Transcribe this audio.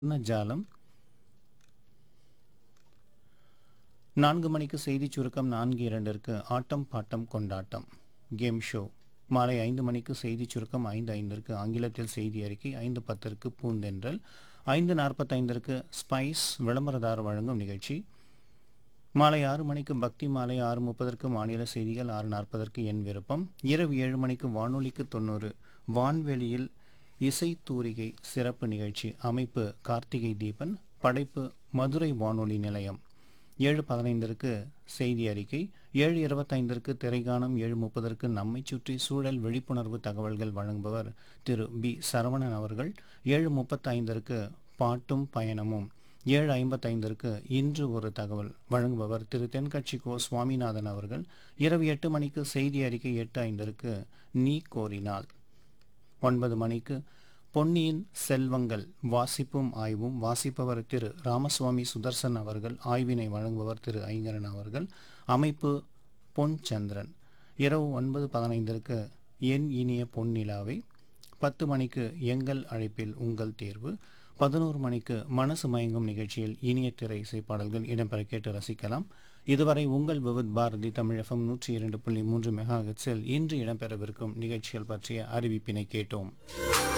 ஜாலம் நான்கு மணிக்கு செய்திச் சுருக்கம் நான்கு இரண்டிற்கு ஆட்டம் பாட்டம் கொண்டாட்டம் கேம் ஷோ மாலை ஐந்து மணிக்கு செய்திச் சுருக்கம் ஐந்து ஐந்திற்கு ஆங்கிலத்தில் செய்தி அறிக்கை ஐந்து பத்திற்கு பூந்தென்றல் ஐந்து நாற்பத்தைந்திற்கு ஸ்பைஸ் விளம்பரதார் வழங்கும் நிகழ்ச்சி மாலை ஆறு மணிக்கு பக்தி மாலை ஆறு முப்பதற்கு மாநில செய்திகள் ஆறு நாற்பதற்கு என் விருப்பம் இரவு ஏழு மணிக்கு வானொலிக்கு தொண்ணூறு வான்வெளியில் இசை தூரிகை சிறப்பு நிகழ்ச்சி அமைப்பு கார்த்திகை தீபன் படைப்பு மதுரை வானொலி நிலையம் ஏழு பதினைந்திற்கு செய்தி அறிக்கை ஏழு இருபத்தைந்திற்கு திரைகானம் ஏழு முப்பதற்கு நம்மை சுற்றி சூழல் விழிப்புணர்வு தகவல்கள் வழங்குபவர் திரு பி சரவணன் அவர்கள் ஏழு முப்பத்தைந்திற்கு பாட்டும் பயணமும் ஏழு ஐம்பத்தைந்திற்கு இன்று ஒரு தகவல் வழங்குபவர் திரு தென்கட்சி கோ சுவாமிநாதன் அவர்கள் இரவு எட்டு மணிக்கு செய்தி அறிக்கை எட்டு ஐந்திற்கு நீ கோரினால் ஒன்பது மணிக்கு பொன்னியின் செல்வங்கள் வாசிப்பும் ஆய்வும் வாசிப்பவர் திரு ராமசுவாமி சுதர்சன் அவர்கள் ஆய்வினை வழங்குபவர் திரு ஐங்கரன் அவர்கள் அமைப்பு பொன் சந்திரன் இரவு ஒன்பது பதினைந்திற்கு என் இனிய பொன்னிலாவை பத்து மணிக்கு எங்கள் அழைப்பில் உங்கள் தேர்வு பதினோரு மணிக்கு மனசு மயங்கும் நிகழ்ச்சியில் இனிய திரை இசை பாடல்கள் இடம்பெற கேட்டு ரசிக்கலாம் இதுவரை உங்கள் விவித் பாரதி தமிழகம் நூற்றி இரண்டு புள்ளி மூன்று மெகா இன்று இடம்பெறவிருக்கும் நிகழ்ச்சிகள் பற்றிய அறிவிப்பினை கேட்டோம்